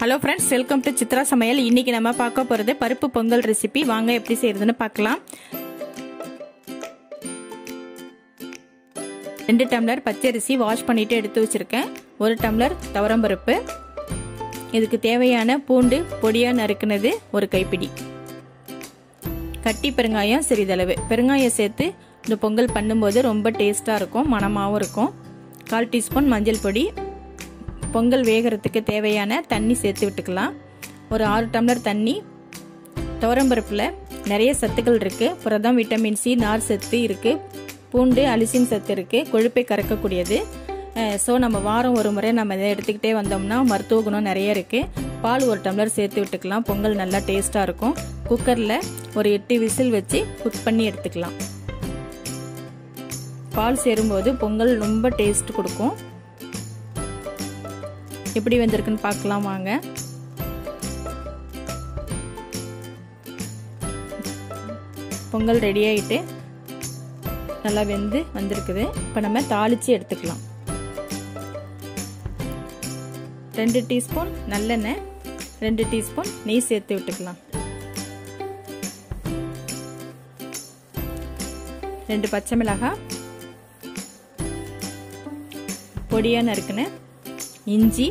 hello friends welcome to Chitra சமையல் இன்னைக்கு நம்ம பார்க்க போகிறது பருப்பு பொங்கல் ரெசிபி வாங்க எப்படி செய்யறதுன்னு பார்க்கலாம் ரெண்டு டம்ளர் பச்சரிசி வாஷ் பண்ணிட்டு எடுத்து வச்சிருக்கேன் ஒரு டம்ளர் துவரம்பருப்பு இதுக்கு தேவையான பூண்டு பொடியாக நறுக்குனது ஒரு கைப்பிடி கட்டி பெருங்காயம் சிறிதளவு பெருங்காயம் சேர்த்து இந்த பொங்கல் பண்ணும்போது ரொம்ப டேஸ்ட்டாக இருக்கும் மணமாகவும் இருக்கும் கால் டீஸ்பூன் மஞ்சள் பொடி பொங்கல் வேகிறதுக்கு தேவையான தண்ணி சேர்த்து விட்டுக்கலாம் ஒரு ஆறு டம்ளர் தண்ணி துவரம்பருப்பில் நிறைய சத்துக்கள் இருக்குது புரதம் விட்டமின் சி நார் சத்து இருக்குது பூண்டு அலிசின் சத்து இருக்குது கொழுப்பை கறக்கக்கூடியது ஸோ நம்ம வாரம் ஒரு முறை நம்ம இதை எடுத்துக்கிட்டே வந்தோம்னா மருத்துவ குணம் நிறைய இருக்குது பால் ஒரு டம்ளர் சேர்த்து விட்டுக்கலாம் பொங்கல் நல்லா டேஸ்ட்டாக இருக்கும் குக்கரில் ஒரு எட்டு விசில் வச்சு குக் பண்ணி எடுத்துக்கலாம் பால் சேரும்போது பொங்கல் ரொம்ப டேஸ்ட் கொடுக்கும் எப்படி வந்திருக்குன்னு பார்க்கலாம் வாங்க பொங்கல் ரெடி ஆகிட்டு நல்லா வெந்து வந்திருக்குது இப்போ நம்ம தாளித்து எடுத்துக்கலாம் ரெண்டு டீஸ்பூன் நல்லெண்ணெய் ரெண்டு டீஸ்பூன் நெய் சேர்த்து விட்டுக்கலாம் ரெண்டு பச்சை மிளகாய் பொடியாக நறுக்குன இஞ்சி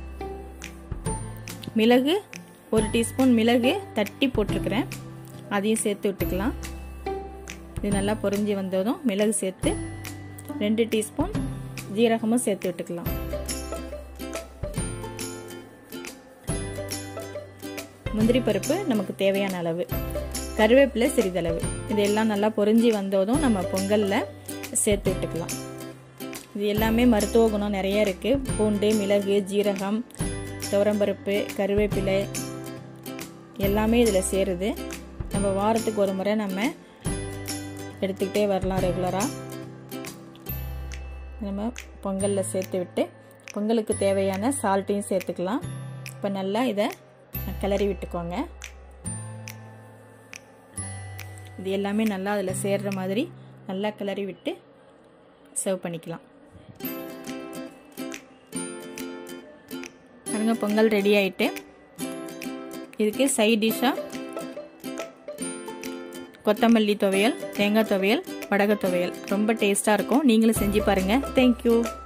மிளகு ஒரு டீஸ்பூன் மிளகு தட்டி போட்டிருக்கிறேன் அதையும் சேர்த்து விட்டுக்கலாம் இது நல்லா பொறிஞ்சி வந்ததும் மிளகு சேர்த்து ரெண்டு டீஸ்பூன் ஜீரகமும் சேர்த்து விட்டுக்கலாம் முந்திரி பருப்பு நமக்கு தேவையான அளவு கருவேப்பிலை சிறிதளவு இதெல்லாம் நல்லா பொறிஞ்சி வந்ததும் நம்ம பொங்கலில் சேர்த்து விட்டுக்கலாம் இது எல்லாமே மருத்துவ குணம் நிறைய இருக்குது பூண்டு மிளகு ஜீரகம் துவரம்பருப்பு கருவேப்பிலை எல்லாமே இதில் சேருது நம்ம வாரத்துக்கு ஒரு முறை நம்ம எடுத்துக்கிட்டே வரலாம் ரெகுலராக நம்ம பொங்கலில் சேர்த்து விட்டு பொங்கலுக்கு தேவையான சால்ட்டையும் சேர்த்துக்கலாம் இப்போ நல்லா இதை கிளறி விட்டுக்கோங்க இது எல்லாமே நல்லா அதில் சேர்ற மாதிரி நல்லா கிளறி விட்டு சர்வ் பண்ணிக்கலாம் பாருங்க பொங்கல் ரெடி ஆயிட்டு இதுக்கு சைட் டிஷ்ஷாக கொத்தமல்லி துவையல் தேங்காய் துவையல் வடகை துவையல் ரொம்ப டேஸ்ட்டாக இருக்கும் நீங்களும் செஞ்சு பாருங்கள் தேங்க்யூ